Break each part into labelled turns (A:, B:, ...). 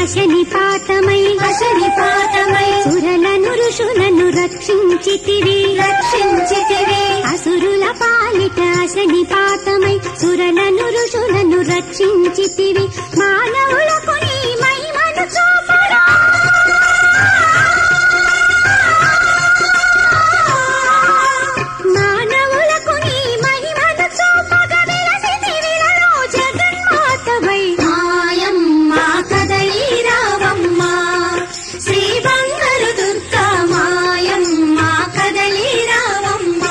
A: అశనిపాతమై
B: అశనిపాతమై
A: సురలను ఋషులను రక్షించితివి
B: రక్షించితివి
A: అసురుల పాలిట అశనిపాతమై సురలను ఋషులను రక్షించితివి మానవులకు నీ మహిమను చూపరా మానవులకు నీ మహిమను చూపగా విలసితివిలలో జగన్మాతవై
B: మాయమ్మ కదలి రావమ్మ శ్రీ బంగారు దుర్గా మాయమ్మ కదలి రావమ్మ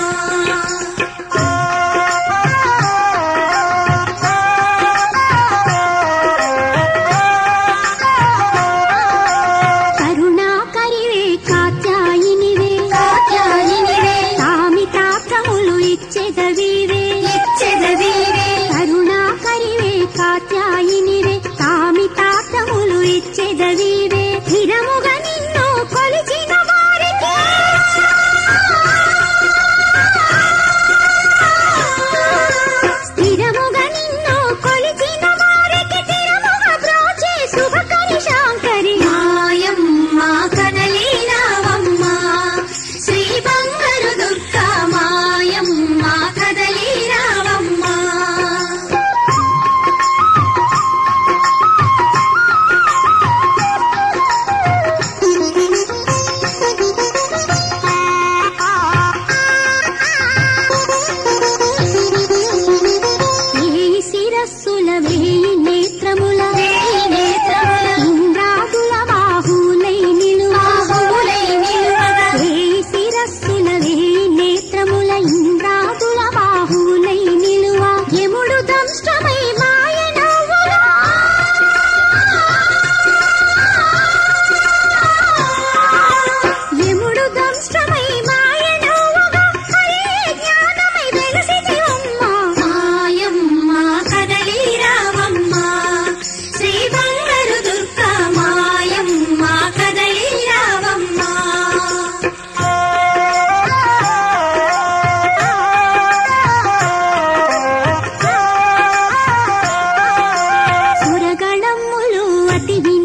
A: కరుణాకరివే కాత్యాయినివే
B: కాత్యాయనివే
A: కామితార్థములు ఇచ్చెదవివే
B: ఇచ్చెదవీరే
A: కరుణాకరివే కాత్యాయినివే కామితార్థములు ఇచ్చెదవివే స్థిరముగా నిన్ను కొలిచిన వారికి స్థిరముగా నిన్ను కొలిచిన వారికి స్థిరముగా బ్రోచే శుభకరి శాంకరి
B: మాయమ్మ కదలి రావమ్మ శ్రీ బంగారు దుర్గా మాయమ్మ కదలి రావమ్మ
A: వేయి శిరస్సుల వేయి నేత్రముల
B: వేయి నేత్రముల
A: ఇంద్రాదుల బాహులై నిలువా
B: బాహువులై నిలువగా
A: వేయి శిరస్సుల వేయి నేత్రముల ఇంద్రాదుల బాహులై నిలువా యముడు దంష్టమై మాయ నవ్వులా యముడు దంష్టమై మాయ నవ్వుగా హరే జ్ఞానమై వెలసిది అమ్మా
B: మాయమ్మ కదలి రావమ్మ శ్రీ బంగారు దుర్గా మాయమ్మ కదలి రావమ్మ
A: సురగణములు అతి విన